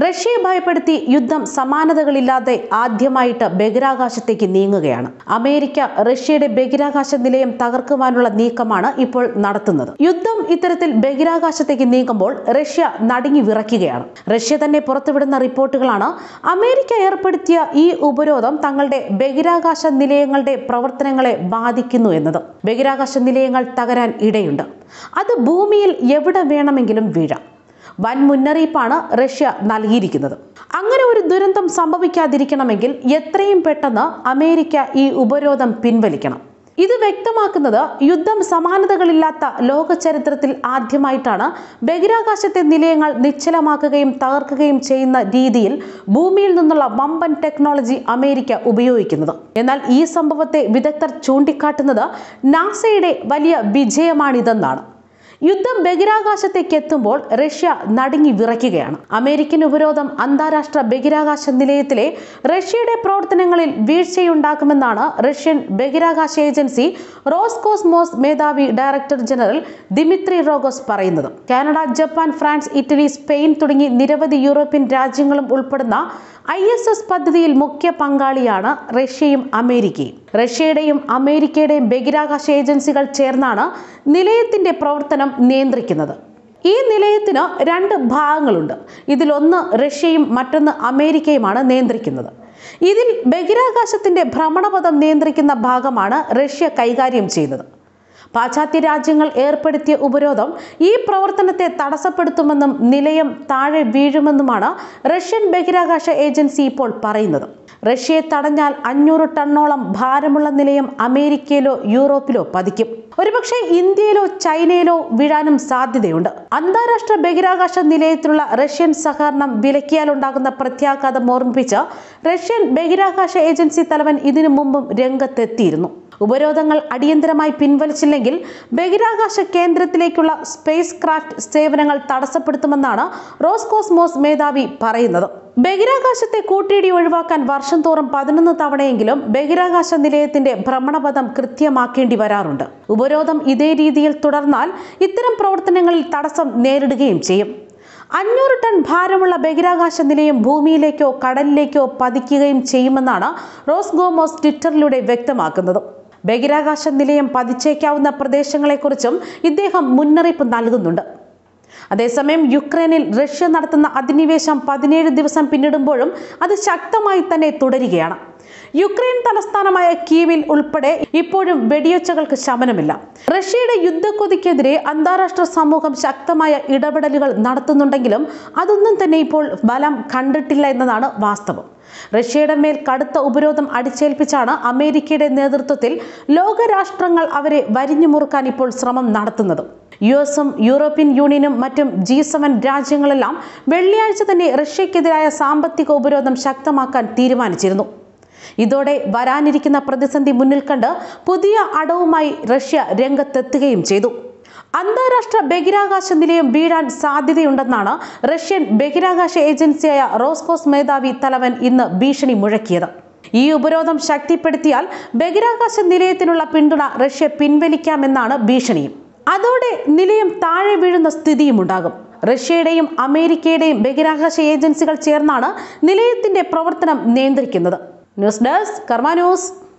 റഷ്യയെ ഭയപ്പെടുത്തി യുദ്ധം സമാനതകളില്ലാതെ ആദ്യമായിട്ട് ബഹിരാകാശത്തേക്ക് നീങ്ങുകയാണ് അമേരിക്ക റഷ്യയുടെ ബഹിരാകാശ നിലയം തകർക്കുവാനുള്ള നീക്കമാണ് ഇപ്പോൾ നടത്തുന്നത് യുദ്ധം ഇത്തരത്തിൽ ബഹിരാകാശത്തേക്ക് നീങ്ങുമ്പോൾ റഷ്യ നടുങ്ങി വിറയ്ക്കുകയാണ് റഷ്യ തന്നെ പുറത്തുവിടുന്ന റിപ്പോർട്ടുകളാണ് അമേരിക്ക ഏർപ്പെടുത്തിയ ഈ ഉപരോധം തങ്ങളുടെ ബഹിരാകാശ നിലയങ്ങളുടെ പ്രവർത്തനങ്ങളെ ബാധിക്കുന്നു എന്നത് ബഹിരാകാശ നിലയങ്ങൾ തകരാൻ ഇടയുണ്ട് അത് ഭൂമിയിൽ എവിടെ വേണമെങ്കിലും വീഴാം വൻ മുന്നറിയിപ്പാണ് റഷ്യ നൽകിയിരിക്കുന്നത് അങ്ങനെ ഒരു ദുരന്തം സംഭവിക്കാതിരിക്കണമെങ്കിൽ എത്രയും പെട്ടെന്ന് അമേരിക്ക ഈ ഉപരോധം പിൻവലിക്കണം ഇത് വ്യക്തമാക്കുന്നത് യുദ്ധം സമാനതകളില്ലാത്ത ലോക ചരിത്രത്തിൽ ആദ്യമായിട്ടാണ് ബഹിരാകാശത്തെ നിലയങ്ങൾ നിശ്ചലമാക്കുകയും തകർക്കുകയും ചെയ്യുന്ന രീതിയിൽ ഭൂമിയിൽ നിന്നുള്ള വമ്പൻ ടെക്നോളജി അമേരിക്ക ഉപയോഗിക്കുന്നത് എന്നാൽ ഈ സംഭവത്തെ വിദഗ്ധർ ചൂണ്ടിക്കാട്ടുന്നത് നാസയുടെ വലിയ വിജയമാണിതെന്നാണ് യുദ്ധം ബഹിരാകാശത്തേക്ക് എത്തുമ്പോൾ റഷ്യ നടുങ്ങി വിറയ്ക്കുകയാണ് അമേരിക്കൻ ഉപരോധം അന്താരാഷ്ട്ര ബഹിരാകാശ നിലയത്തിലെ റഷ്യയുടെ പ്രവർത്തനങ്ങളിൽ വീഴ്ചയുണ്ടാക്കുമെന്നാണ് റഷ്യൻ ബഹിരാകാശ ഏജൻസി റോസ്കോസ്മോസ് മേധാവി ഡയറക്ടർ ജനറൽ ദിമിത്രി റോഗോസ് പറയുന്നത് Canada Japan France Italy Spain തുടങ്ങി നിരവധി യൂറോപ്യൻ രാജ്യങ്ങളും ഉൾപ്പെടുന്ന ഐ എസ് എസ് പദ്ധതിയിൽ മുഖ്യ പങ്കാളിയാണ് റഷ്യയും അമേരിക്കയും റഷ്യയുടെയും അമേരിക്കയുടെയും ബഹിരാകാശ ഏജൻസികൾ ചേർന്നാണ് നിലയത്തിന്റെ പ്രവർത്തനം നിയന്ത്രിക്കുന്നത് ഈ നിലയത്തിന് രണ്ട് ഭാഗങ്ങളുണ്ട് ഇതിലൊന്ന് റഷ്യയും മറ്റൊന്ന് അമേരിക്കയുമാണ് നിയന്ത്രിക്കുന്നത് ഇതിൽ ബഹിരാകാശത്തിന്റെ ഭ്രമണപഥം നിയന്ത്രിക്കുന്ന ഭാഗമാണ് റഷ്യ കൈകാര്യം ചെയ്യുന്നത് പാശ്ചാത്യ രാജ്യങ്ങൾ ഏർപ്പെടുത്തിയ ഉപരോധം ഈ പ്രവർത്തനത്തെ തടസ്സപ്പെടുത്തുമെന്നും നിലയം താഴെ വീഴുമെന്നുമാണ് റഷ്യൻ ബഹിരാകാശ ഏജൻസി ഇപ്പോൾ പറയുന്നത് റഷ്യയെ തടഞ്ഞാൽ അഞ്ഞൂറ് ടണ്ണോളം ഭാരമുള്ള നിലയം അമേരിക്കയിലോ യൂറോപ്പിലോ പതിക്കും ഒരുപക്ഷെ ഇന്ത്യയിലോ ചൈനയിലോ വീഴാനും സാധ്യതയുണ്ട് അന്താരാഷ്ട്ര ബഹിരാകാശ നിലയത്തിലുള്ള റഷ്യൻ സഹകരണം വിലക്കിയാലുണ്ടാകുന്ന പ്രത്യാഘാതം ഓർമ്മിപ്പിച്ച് റഷ്യൻ ബഹിരാകാശ ഏജൻസി തലവൻ ഇതിനു മുമ്പും രംഗത്തെത്തിയിരുന്നു ഉപരോധങ്ങൾ അടിയന്തരമായി പിൻവലിച്ചില്ലെങ്കിൽ ബഹിരാകാശ കേന്ദ്രത്തിലേക്കുള്ള സ്പേസ് ക്രാഫ്റ്റ് സേവനങ്ങൾ തടസ്സപ്പെടുത്തുമെന്നാണ് റോസ്കോസ്മോസ് മേധാവി പറയുന്നത് ബഹിരാകാശത്തെ കൂട്ടിയിടി ഒഴിവാക്കാൻ വർഷം തോറും പതിനൊന്ന് തവണയെങ്കിലും ബഹിരാകാശ നിലയത്തിന്റെ ഭ്രമണപഥം കൃത്യമാക്കേണ്ടി വരാറുണ്ട് ഉപരോധം ഇതേ രീതിയിൽ തുടർന്നാൽ ഇത്തരം പ്രവർത്തനങ്ങളിൽ തടസ്സം നേരിടുകയും ചെയ്യും അഞ്ഞൂറ് ടൺ ഭാരമുള്ള ബഹിരാകാശ നിലയം ഭൂമിയിലേക്കോ കടലിലേക്കോ പതിക്കുകയും ചെയ്യുമെന്നാണ് റോസ്ഗോമോസ് ട്വിറ്ററിലൂടെ വ്യക്തമാക്കുന്നത് ബഹിരാകാശ നിലയം പതിച്ചേക്കാവുന്ന പ്രദേശങ്ങളെക്കുറിച്ചും ഇദ്ദേഹം മുന്നറിയിപ്പ് നൽകുന്നുണ്ട് അതേസമയം യുക്രൈനിൽ റഷ്യ നടത്തുന്ന അധിനിവേശം പതിനേഴ് ദിവസം പിന്നിടുമ്പോഴും അത് ശക്തമായി തന്നെ തുടരുകയാണ് യുക്രൈൻ തലസ്ഥാനമായ കീവിൽ ഉൾപ്പെടെ ഇപ്പോഴും വെടിയൊച്ചകൾക്ക് ശമനമില്ല റഷ്യയുടെ യുദ്ധക്കൊതിക്കെതിരെ അന്താരാഷ്ട്ര സമൂഹം ശക്തമായ ഇടപെടലുകൾ നടത്തുന്നുണ്ടെങ്കിലും അതൊന്നും തന്നെ ഇപ്പോൾ ബലം കണ്ടിട്ടില്ല എന്നതാണ് വാസ്തവം റഷ്യയുടെ മേൽ കടുത്ത ഉപരോധം അടിച്ചേൽപ്പിച്ചാണ് അമേരിക്കയുടെ നേതൃത്വത്തിൽ ലോകരാഷ്ട്രങ്ങൾ അവരെ വരിഞ്ഞു മുറുക്കാൻ ഇപ്പോൾ ശ്രമം നടത്തുന്നത് യു എസും യൂറോപ്യൻ യൂണിയനും മറ്റും ജി സെവൻ രാജ്യങ്ങളെല്ലാം വെള്ളിയാഴ്ച തന്നെ റഷ്യക്കെതിരായ സാമ്പത്തിക ഉപരോധം ശക്തമാക്കാൻ തീരുമാനിച്ചിരുന്നു ഇതോടെ വരാനിരിക്കുന്ന പ്രതിസന്ധി മുന്നിൽ കണ്ട് പുതിയ അടവുമായി റഷ്യ രംഗത്തെത്തുകയും ചെയ്തു അന്താരാഷ്ട്ര ബഹിരാകാശ നിലയം വീഴാൻ സാധ്യതയുണ്ടെന്നാണ് റഷ്യൻ ബഹിരാകാശ ഏജൻസിയായ റോസ്കോസ് മേധാവി തലവൻ ഇന്ന് ഭീഷണി മുഴക്കിയത് ഈ ഉപരോധം ശക്തിപ്പെടുത്തിയാൽ ബഹിരാകാശ നിലയത്തിനുള്ള പിന്തുണ റഷ്യ പിൻവലിക്കാമെന്നാണ് ഭീഷണിയും അതോടെ നിലയം താഴെ വീഴുന്ന സ്ഥിതിയും ഉണ്ടാകും റഷ്യയുടെയും അമേരിക്കയുടെയും ബഹിരാകാശ ഏജൻസികൾ ചേർന്നാണ് നിലയത്തിന്റെ പ്രവർത്തനം നിയന്ത്രിക്കുന്നത് ന്യൂസ് ഡെസ്ക് കർമ്മ ന്യൂസ്